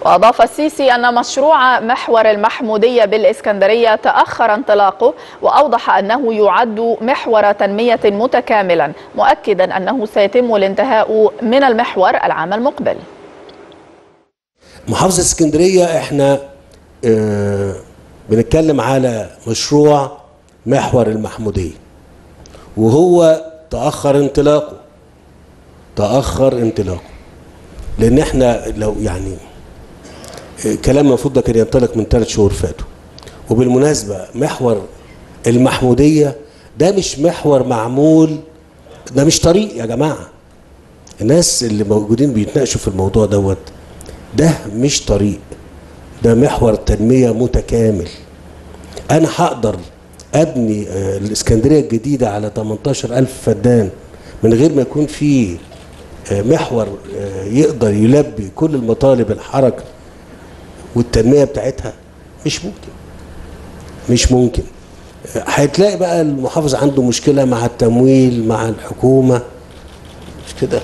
وأضاف السيسي أن مشروع محور المحمودية بالإسكندرية تأخر انطلاقه وأوضح أنه يعد محور تنمية متكاملا مؤكدا أنه سيتم الانتهاء من المحور العام المقبل محافظة اسكندرية احنا اه بنتكلم على مشروع محور المحمودية وهو تأخر انطلاقه تأخر انطلاقه لأن احنا لو يعني اه كلام المفروض ده كان ينطلق من ثلاث شهور فاتوا وبالمناسبة محور المحمودية ده مش محور معمول ده مش طريق يا جماعة الناس اللي موجودين بيتناقشوا في الموضوع دوت ده مش طريق ده محور تنمية متكامل أنا هقدر أبني الإسكندرية الجديدة على 18 ألف فدان من غير ما يكون في محور يقدر يلبي كل المطالب الحركة والتنمية بتاعتها مش ممكن مش ممكن هتلاقي بقى المحافظ عنده مشكلة مع التمويل مع الحكومة مش كده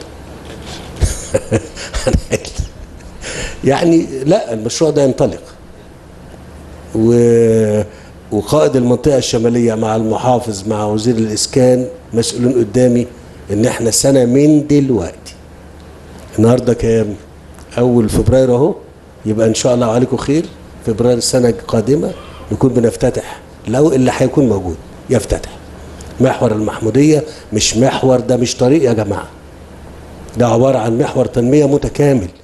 يعني لا المشروع ده ينطلق و وقائد المنطقة الشمالية مع المحافظ مع وزير الإسكان مسؤولين قدامي إن إحنا سنة من دلوقتي النهاردة كام؟ أول فبراير أهو يبقى إن شاء الله عليكم خير فبراير السنة القادمة نكون بنفتتح لو اللي هيكون موجود يفتتح محور المحمودية مش محور ده مش طريق يا جماعة ده عبارة عن محور تنمية متكامل